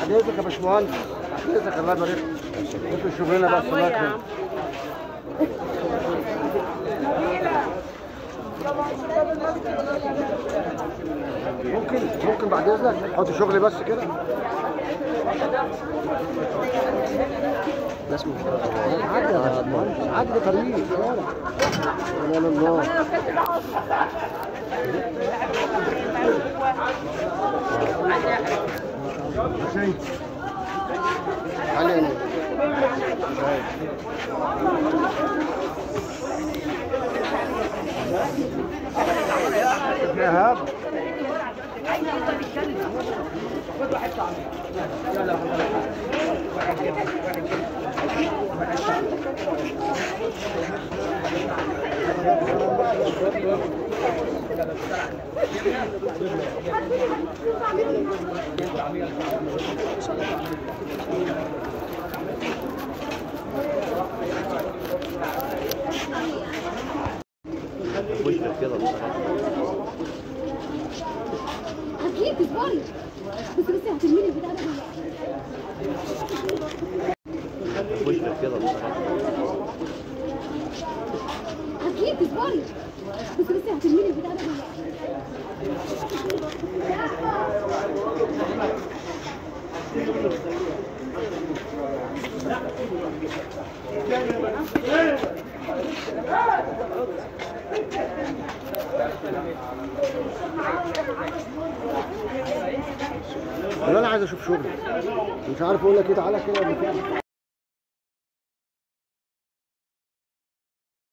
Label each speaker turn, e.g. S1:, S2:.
S1: بعد اذنك يا باشمهندس بعد اذنك الله يبارك لك انتوا شغلنا بس الله يكرمك ممكن ممكن بعد اذنك حط شغلي بس كده
S2: ده اسمه
S1: عدى يا باشمهندس عدى طريق شارع لا لا الله شيء علينا يا هاب
S2: وشك كده بصراحه
S3: اكيد اصبري بس بس هترميني البتاع ده
S2: وشك كده بصراحه
S3: اكيد اصبري بس بس هترميني البتاع ده
S1: ولا انا عايز اشوف شغل مش عارف اقول لك ايه تعالى كده ولا كده